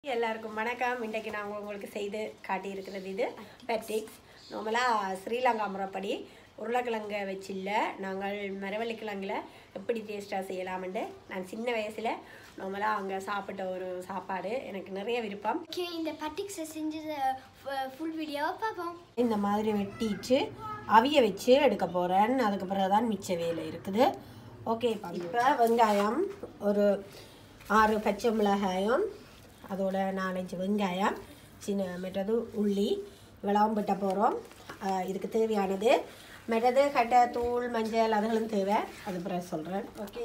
எல்லாருக்கும் வணக்கம் இன்றைக்கு நான் உங்களுக்கு செய்து காட்டியிருக்கிறது இது பெட்டிக்ஸ் நார்மலாக ஸ்ரீலங்கா முறைப்படி உருளைக்கிழங்க வச்சில்ல நாங்கள் மரவள்ளிக்கிழங்குல எப்படி டேஸ்ட்டாக செய்யலாம்னு நான் சின்ன வயசில் நார்மலாக அங்கே சாப்பிட்ட ஒரு சாப்பாடு எனக்கு நிறைய விருப்பம் ஓகே இந்த பட்டிக்ஸை செஞ்சது ஃபுல் வீடியோவை பார்ப்போம் இந்த மாதிரி வெட்டிட்டு அவிய வச்சு எடுக்க போகிறேன் அதுக்கு பிறகு தான் மிச்ச வேலை இருக்குது ஓகே இப்போ வெங்காயம் ஒரு ஆறு பச்சை மிளகாயம் அதோட நாலஞ்சு வெங்காயம் சின்ன மற்றது உள்ளி இவ்வளவும் விட்ட போகிறோம் இதுக்கு தேவையானது மற்றது கட்டை தூள் மஞ்சள் அதுகளும் தேவை அது பிறகு சொல்கிறேன் ஓகே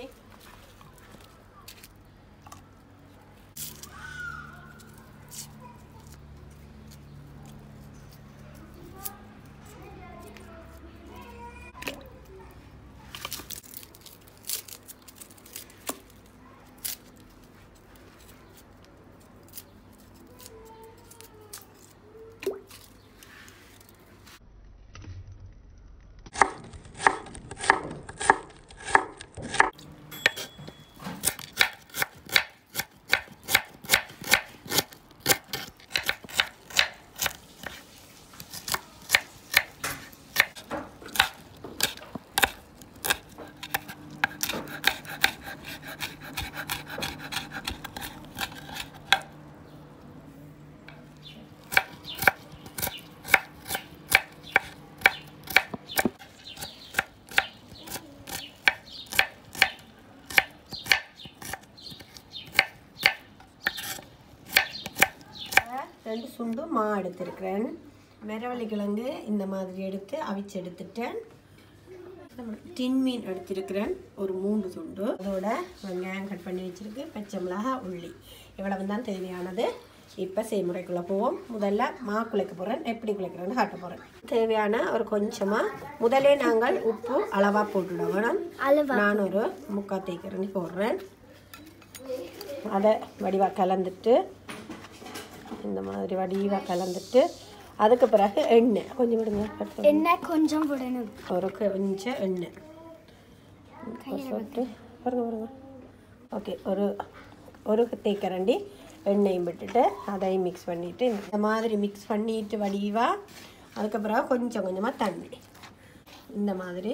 ரெண்டு சுண்டு மா எடுத்திருக்கிறேன் மெரவள்ளி கிழங்கு இந்த மாதிரி எடுத்து அவிச்சு எடுத்துட்டேன் டின் மீன் எடுத்திருக்கிறேன் ஒரு மூன்று துண்டு அதோட வெங்காயம் கட் பண்ணி வச்சிருக்கு பச்சை மிளகாய் உள்ளி இவ்வளவு தான் தேவையானது இப்போ செய்முறைக்குள்ளே போவோம் முதல்ல மா குலைக்க போகிறேன் எப்படி குலைக்கிறேன்னு காட்ட போகிறேன் தேவையான ஒரு கொஞ்சமாக முதலே நாங்கள் உப்பு அளவாக போட்டுவிடணும் அளவா நான் ஒரு முக்கால் தேய்க்கிறேன்னு போடுறேன் அதை வடிவாக கலந்துட்டு இந்த மாதிரி வடிவாக கலந்துட்டு அதுக்கு பிறகு எண்ணெய் கொஞ்சம் விடுங்க cut பண்ணி. எண்ணெய் கொஞ்சம் விடணும் ஒரு கொஞ்சம் எண்ணெய் போட்டு பாருங்க பாருங்க ஓகே ஒரு ஒரு தேக்கரண்டி எண்ணெயும் விட்டுட்டு அதையும் மிக்ஸ் பண்ணிவிட்டு இந்த மாதிரி மிக்ஸ் பண்ணிட்டு வடிவாக அதுக்கு பிறகு கொஞ்சம் கொஞ்சமாக தண்ணி இந்த மாதிரி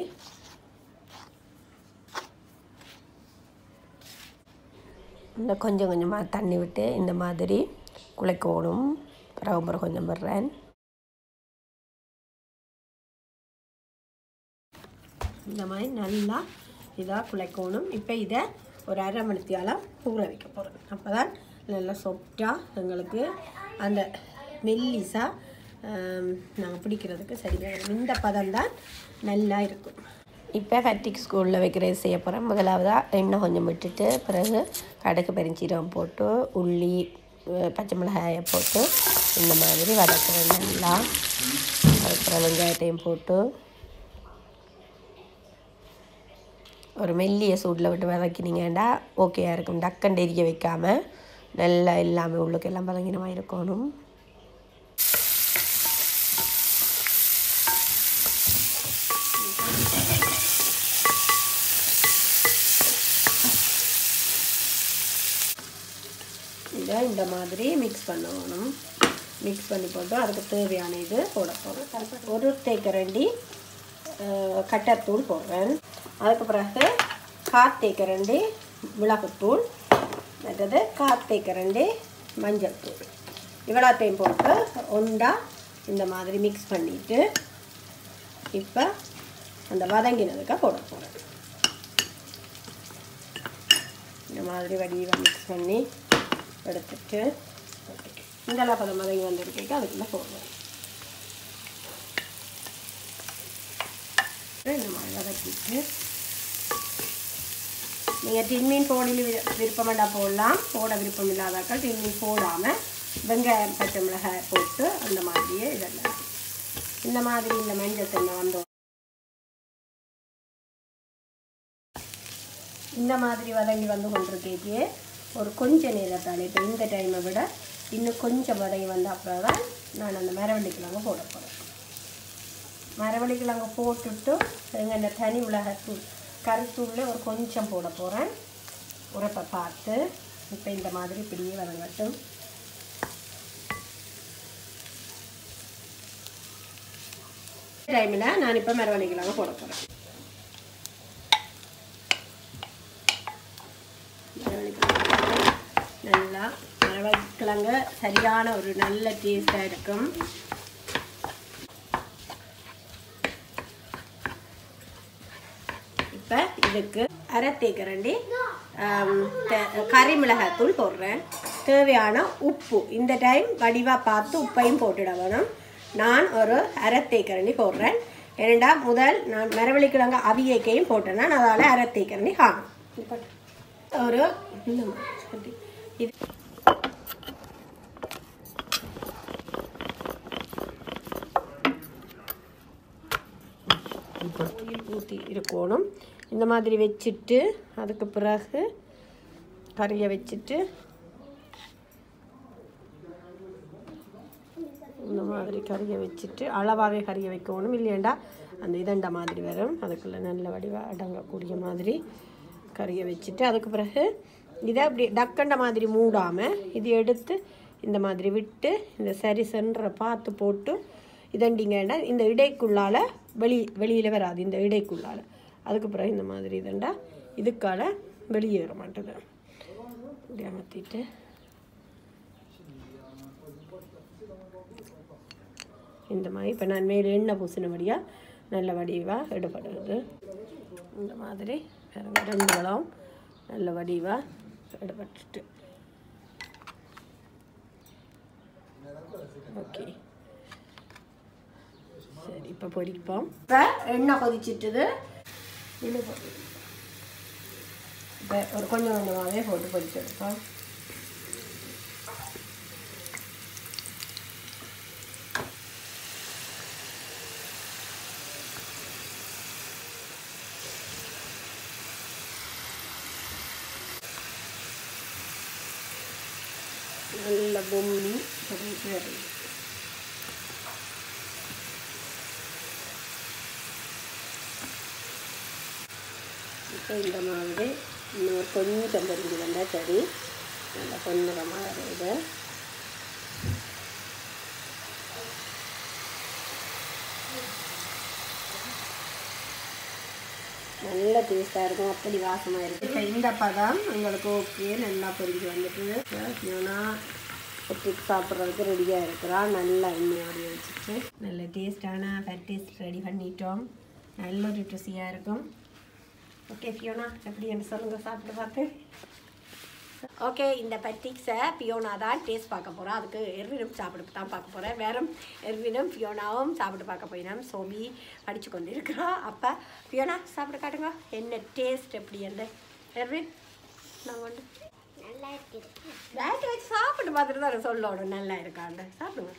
இந்த கொஞ்சம் கொஞ்சமாக தண்ணி விட்டு இந்த மாதிரி குழைக்கணும் பிறகு பிறகு கொஞ்சம் விடுறேன் இந்த மாதிரி நல்லா இதாக குழைக்கணும் இப்போ இதை ஒரு அரை மணித்தியாலம் ஊற வைக்க போகிறோம் அப்போ தான் நல்லா சொப்டாக எங்களுக்கு அந்த மெல்லிஸாக நாங்கள் பிடிக்கிறதுக்கு சரியாக இருக்கும். இந்த பதம் தான் நல்லா இருக்கும் இப்போ ஃபேட்டிக் ஸ்கூலில் வைக்கிறது செய்ய போகிறேன் முதலாவதாக எண்ணெய் கொஞ்சம் விட்டுட்டு பிறகு கடுகு பெருஞ்சீரகம் போட்டு உள்ளி அஹ், பச்சை மிளகாயை போட்டு இந்த மாதிரி வதக்குறேன் நல்லா அதுக்கப்புறம் வெங்காயத்தையும் போட்டு ஒரு மெல்லிய சூடில் விட்டு வதக்கினீங்கன்னா ஓகேயா இருக்கும் டக்கன் எரிய வைக்காமல் நல்லா எல்லாமே உள்ளுக்கு எல்லாம் பதங்கினமாக இருக்கணும் இதை இந்த மாதிரி மிக்ஸ் பண்ணணும் மிக்ஸ் பண்ணி போட்டு அதுக்கு தேவையான இது போட போகிறேன் ஒரு தேக்கரண்டி அஹ், கட்டத்தூள் போடுறேன் அதுக்கு பிறகு காத் தேக்கரண்டி மிளகுத்தூள் மற்றது காத் தேக்கரண்டி மஞ்சள் தூள் இவ்வளோத்தையும் போட்டு ஒண்டா இந்த மாதிரி மிக்ஸ் பண்ணிவிட்டு இப்போ அந்த வதங்கினதுக்கு போட போகிறேன் இந்த மாதிரி வடிவாக மிக்ஸ் பண்ணி எடுத்துட்டு இந்த பதம் வதங்கி வந்திருக்கேன் அதுக்குள்ளே போடுவேன் இந்த மாதிரி வதக்கிட்டு நீங்கள் டின்மீன் போடல விருப்பம் வேண்டாம் போடலாம் போட விருப்பம் இல்லாதாக்கள் டின்மீன் போடாமல் வெங்காயம் பச்சை மிளகாய் போட்டு அந்த மாதிரியே இதெல்லாம் இந்த மாதிரி இந்த மஞ்சள் தண்ணி வந்தோம் இந்த மாதிரி வதங்கி வந்து கொண்டிருக்கேக்கே ஒரு கொஞ்ச நேரத்தால் இப்போ இந்த டைமை விட இன்னும் கொஞ்சம் வதங்கி வந்த அப்புறம் தான் நான் அந்த மரவள்ளிக்கிழங்கு போட போகிறேன் மரவள்ளிக்கிழங்கு போட்டுட்டு எங்கள் இந்த தனி மிளகாத்தூள் கருத்தூளில் ஒரு கொஞ்சம் போட போகிறேன் உரப்பை பார்த்து இப்போ இந்த மாதிரி இப்படியே வதங்கட்டும் டைமில் நான் இப்போ மரவள்ளிக்கிழங்கு போட போகிறேன் நல்லா மரவள்ளிக்கிழங்கு சரியான ஒரு நல்ல டேஸ்டாக இருக்கும் இப்போ இதுக்கு அரை தேக்கரண்டி ஆம், த- கறி மிளகாத்தூள் போடுறேன் தேவையான உப்பு இந்த டைம் வடிவாக பார்த்து உப்பையும் போட்டுட வேணும் நான் ஒரு அரை தேக்கரண்டி போடுறேன் ஏனெண்டா முதல் நான் மரவள்ளிக்கிழங்கு அவியக்கையும் போட்டேன்னா அதால் அரை தேக்கரண்டி காணும் இப்போ ஒரு இல்லைம்மா, சரி. இது ஆயில் ஊற்றி இருக்கணும் இந்த மாதிரி வச்சுட்டு அதுக்கு பிறகு கறியை வச்சுட்டு இந்த மாதிரி கறியை வச்சுட்டு அளவாகவே கறியை வைக்கணும் இல்லையாண்டா அந்த இதண்ட மாதிரி வரும் அதுக்குள்ளே நல்ல வடிவாக அடங்கக்கூடிய மாதிரி கறியை வச்சுட்டு அதுக்கு பிறகு இதை அப்படி டக்கண்ட மாதிரி மூடாமல் இது எடுத்து இந்த மாதிரி விட்டு இந்த சரி சென்ற பார்த்து போட்டு இதண்டிங்கன்னா இந்த இடைக்குள்ளால வெளி வெளியில் வராது இந்த இடைக்குள்ளால அதுக்கு பிறகு இந்த மாதிரி இதண்டா இதுக்கால வெளியே வர மாட்டேது இப்படி அமர்த்திட்டு இந்த மாதிரி இப்போ நான் மேலே எண்ணெய் பூசினபடியாக நல்ல வடிவாக எடுபடுது இந்த மாதிரி பாருங்க, ரெண்டு வளம் நல்ல வடிவாக எடுபட்டுட்டு ஓகே சரி இப்போ பொரிப்போம் இப்போ எண்ணெய் கொதிச்சிட்டுது இது போடு. இப்போ ஒரு கொஞ்சம் கொஞ்சமாகவே போட்டு பொரிச்சு எடுப்போம் நல்ல பொம்மி பொரிச்சு வருது இப்போ இந்த மாதிரி இன்னொரு கொஞ்சம் பொரிஞ்சு வந்தால் சரி நல்லா பொன்னிறமாக வருது நல்ல டேஸ்ட்டாக இருக்கும் அப்படி வாசமாக இருக்குது இப்போ இந்த பதம் உங்களுக்கு ஓகே நல்லா பொரிஞ்சு வந்துட்டு ஏன்னா ஒட்டிக்கு சாப்பிட்றதுக்கு ரெடியாக இருக்கிறான் நல்லா எண்ணெயோடு வச்சுட்டு நல்ல டேஸ்டான ஃபேட்டிஸ் ரெடி பண்ணிட்டோம் நல்ல ஒரு ருசியாக இருக்கும் ஓகே பியோனா எப்படி என்று சொல்லுங்கள் சாப்பிட்டு பார்த்து ஓகே இந்த பட்டிக்ஸை பியோனா தான் டேஸ்ட் பார்க்க போகிறோம் அதுக்கு எர்வினும் சாப்பிட்டு தான் பார்க்க போகிறேன் வேறும் எர்வினும் பியோனாவும் சாப்பிட்டு பார்க்க போயினோம் சோபி படித்து கொண்டு இருக்கிறோம் அப்போ பியோனா சாப்பிட்டு காட்டுங்க என்ன டேஸ்ட் எப்படி என்று எர்வின் நான் கொண்டு நல்லா இருக்குது டேரக்ட் வச்சு சாப்பிட்டு பார்த்துட்டு தான் சொல்லணும் நல்லா இருக்காண்டு சாப்பிடுங்க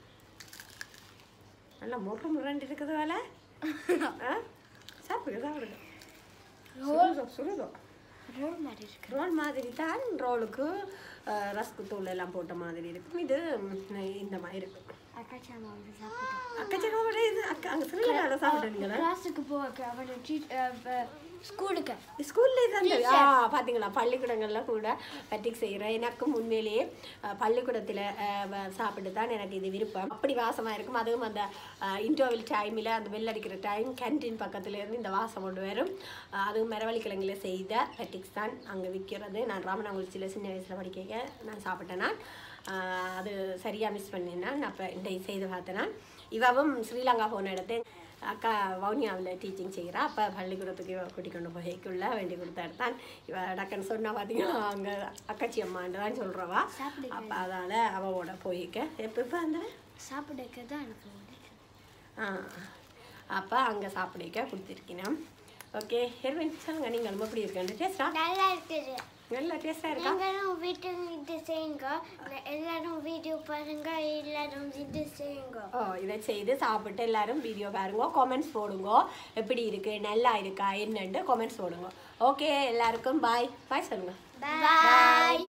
நல்லா முறு முரண்டு இருக்குது வேலை ஆ சாப்பிடுங்க சாப்பிடுங்க சுடுதோ சுடுதோ ரோல் மாதிரி இருக்கு ரோல் மாதிரி தான் ரோலுக்கு ரஸ்கு தூள் எல்லாம் போட்ட மாதிரி இருக்கும் இது ம், இந்த மாதிரி இருக்கும் அக்கா சாமா வந்து சாப்பிட்டோம் அக்கச்சக்கோட இது அக்கா அங்கே ஸ்ரீலங்காவில் சாப்பிட்டீங்களா கிளாஸுக்கு போக அவனை டீச் ஸ்கூலுக்கு ஸ்கூல்ல தான் தெரியும். ஆ பார்த்தீங்களா பள்ளிக்கூடங்களில் கூட பட்டிக் செய்கிறேன் எனக்கும் உண்மையிலேயே பள்ளிக்கூடத்தில் சாப்பிட்டு தான் எனக்கு இது விருப்பம் அப்படி வாசமாக இருக்கும் அதுவும் அந்த இன்டர்வல் டைமில் அந்த bell அடிக்கிற டைம் கேன்டீன் பக்கத்துல இருந்து இந்த வாசம் கொண்டு வரும் அஹ், அதுவும் மரவள்ளிக்கிழங்குல செய்த பட்டிக்ஸ் தான் அங்கே விற்கிறது நான் ராமநாங்குறிச்சியில் சின்ன வயசில் படிக்க நான் சாப்பிட்டேன் நான் அஹ், அது சரியாக மிஸ் பண்ணினேன் நான் அப்போ இந்த செய்து பார்த்தேன் நான் இவவும் ஸ்ரீலங்கா போன இடத்து அக்கா வவுனியாவில் டீச்சிங் செய்கிறா அப்போ பள்ளிக்கூடத்துக்கு இவ கூட்டி கொண்டு போய்க்குள்ள வேண்டி கொடுத்த இடத்தான் இவ டக்குன்னு சொன்னா பார்த்தீங்கன்னா அங்கே அக்காச்சி அம்மான்னு தான் சொல்கிறவா சாப்பிடுங்க. அப்போ அதால் அவளோட போய்க்க எப்போ இப்போ அந்த சாப்பிடுக்க தான் எனக்கு பிடிக்கும். ஆ அப்போ அங்கே சாப்பிடிக்க கொடுத்துருக்கேன் ஓகே ஹெர்வின் சொல்லுங்க நீங்கள் எப்படி இருக்கேன் டேஸ்டா நல்லா இருக்குது நல்ல டேஸ்ட்டாக இருக்கா நீங்களும் வீட்டுக்கு இது செய்யுங்க எல்லாரும் வீடியோ பாருங்க எல்லாரும் இது செய்யுங்க ஓ இதை செய்து சாப்பிட்டு எல்லாரும் வீடியோ பாருங்க கமெண்ட்ஸ் போடுங்க எப்படி இருக்கு நல்லா இருக்கா என்னன்னு கமெண்ட்ஸ் போடுங்க ஓகே எல்லாருக்கும் பாய் பாய் சொல்லுங்க பாய்